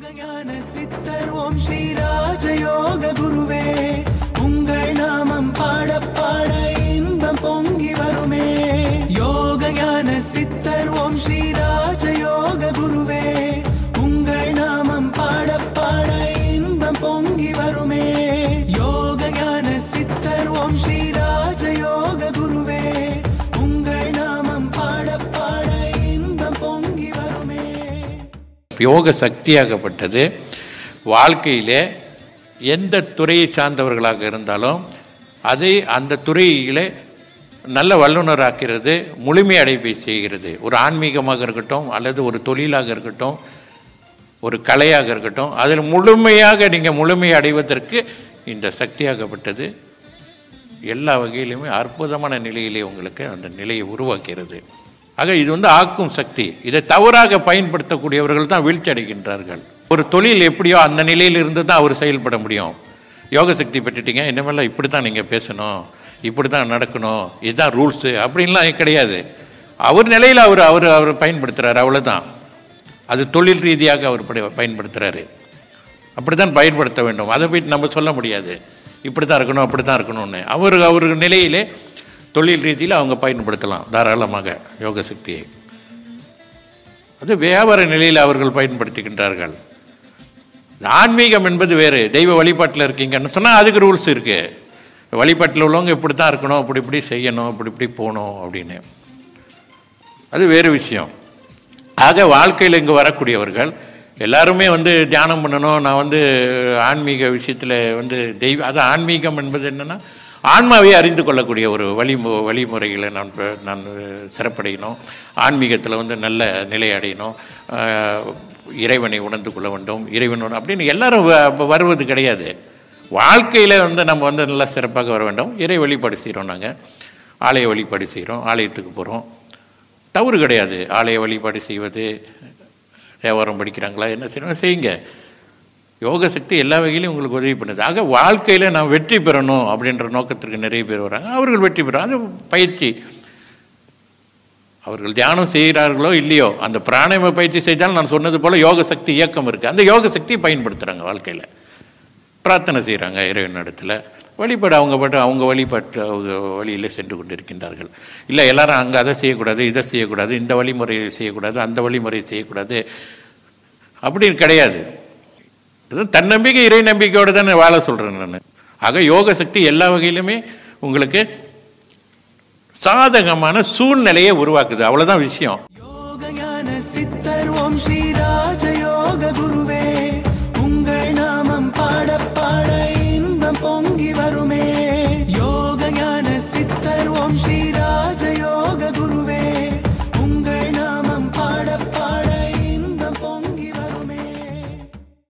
யோகஞான சித்தர் ஓம் ஸ்ரீராஜயோக குருவே உங்கள் நாமம் பாட பாட இன்பம் பொங்கி வருமே யோகஞான சித்தர் ஓம் ஸ்ரீராஜயோக குருவே உங்கள் நாமம் பாட பாட இன்பம் பொங்கி வருமே யோகஞான சித்தர் ஓம் ஸ்ரீராஜயோக குருவே உங்கள் நாமம் பாட பாட இன்பம் பொங்கி வருமே யோக சக்தியாகப்பட்டது வாழ்க்கையிலே எந்த துறையை சார்ந்தவர்களாக இருந்தாலும் அதை அந்த துறையிலே நல்ல வல்லுநராக்கிறது முழுமை அடைப்பை செய்கிறது ஒரு ஆன்மீகமாக இருக்கட்டும் அல்லது ஒரு தொழிலாக இருக்கட்டும் ஒரு கலையாக இருக்கட்டும் அதில் முழுமையாக நீங்கள் முழுமை அடைவதற்கு இந்த சக்தியாகப்பட்டது எல்லா வகையிலுமே அற்புதமான நிலையிலே உங்களுக்கு அந்த நிலையை உருவாக்கிறது ஆக இது வந்து ஆக்கும் சக்தி இதை தவறாக பயன்படுத்தக்கூடியவர்கள் தான் வீழ்ச்சி அடைகின்றார்கள் ஒரு தொழில் எப்படியோ அந்த நிலையில் இருந்து தான் அவர் செயல்பட முடியும் யோக சக்தி பெற்றுட்டீங்க இனிமேல் இப்படி தான் நீங்கள் பேசணும் இப்படி தான் நடக்கணும் இதுதான் ரூல்ஸு அப்படின்லாம் கிடையாது அவர் நிலையில் அவர் அவர் அவர் பயன்படுத்துகிறார் அவ்வளோதான் அது தொழில் ரீதியாக அவர் படி- பயன்படுத்துகிறாரு அப்படி தான் பயன்படுத்த வேண்டும் அதை போய் நம்ம சொல்ல முடியாது இப்படி தான் இருக்கணும் அப்படி தான் இருக்கணும்னு அவர் அவர் நிலையிலே தொழில் ரீதியில் அவங்க பயன்படுத்தலாம் தாராளமாக யோக சக்தியை அது வியாபார நிலையில் அவர்கள் பயன்படுத்துகின்றார்கள் ஆன்மீகம் என்பது வேறு தெய்வ வழிபாட்டில் இருக்கீங்கன்னு சொன்னால் அதுக்கு ரூல்ஸ் இருக்குது வழிபாட்டில் உள்ளவங்க இப்படி தான் இருக்கணும் இப்படி இப்படி செய்யணும் இப்படி இப்படி போகணும் அப்படின்னு அது வேறு விஷயம் ஆக வாழ்க்கையில் இங்கே வரக்கூடியவர்கள் எல்லாருமே வந்து தியானம் பண்ணணும் நான் வந்து ஆன்மீக விஷயத்தில் வந்து தெய்வ அது ஆன்மீகம் என்பது என்னென்னா ஆன்மாவை அறிந்து கொள்ளக்கூடிய ஒரு வழி வழிமுறைகளை நான் ப- நான் சிறப்படையணும் ஆன்மீகத்தில் வந்து நல்ல நிலை அடையணும் ஆஹ், இறைவனை உணர்ந்து கொள்ள வேண்டும் இறைவன் உண- அப்படின்னு எல்லாரும் வ- வருவது கிடையாது வாழ்க்கையில் வந்து நம்ம வந்து நல்லா சிறப்பாக வர வேண்டும் இறை வழிபாடு செய்கிறோம் நாங்கள் ஆலய வழிபாடு செய்கிறோம் ஆலயத்துக்கு போகிறோம் தவறு கிடையாது ஆலய வழிபாடு செய்வது தேவாரம் படிக்கிறாங்களா என்ன செய்யணும் செய்யுங்க யோக சக்தி எல்லா வகையிலும் உங்களுக்கு உதவி பண்ணுது ஆக வாழ்க்கையில் நான் வெற்றி பெறணும் அப்படின்ற நோக்கத்திற்கு நிறைய பேர் வராங்க அவர்கள் வெற்றி பெறும் அது பயிற்சி அவர்கள் தியானம் செய்கிறார்களோ இல்லையோ அந்த பிராணாயாம பயிற்சி செய்தால் நான் சொன்னது போல் யோக சக்தி இயக்கம் இருக்குது அந்த யோக சக்தியை பயன்படுத்துகிறாங்க வாழ்க்கையில் பிரார்த்தனை செய்கிறாங்க இறைவன் இடத்துல வழிபாடு அவங்க பாட்டு அவங்க வழிபாட்டு அவங்க வழியில் சென்று கொண்டிருக்கின்றார்கள் இல்லை எல்லாரும் அங்கே அதை செய்யக்கூடாது இதை செய்யக்கூடாது இந்த வழிமுறையை செய்யக்கூடாது அந்த வழிமுறையை செய்யக்கூடாது அப்படின்னு கிடையாது இது தன்னம்பிக்கை இறை நம்பிக்கையோடு தானே வாழ சொல்கிறேன் நான் ஆக யோக சக்தி எல்லா வகையிலுமே உங்களுக்கு சாதகமான சூழ்நிலையை உருவாக்குது அவ்வளோதான் விஷயம்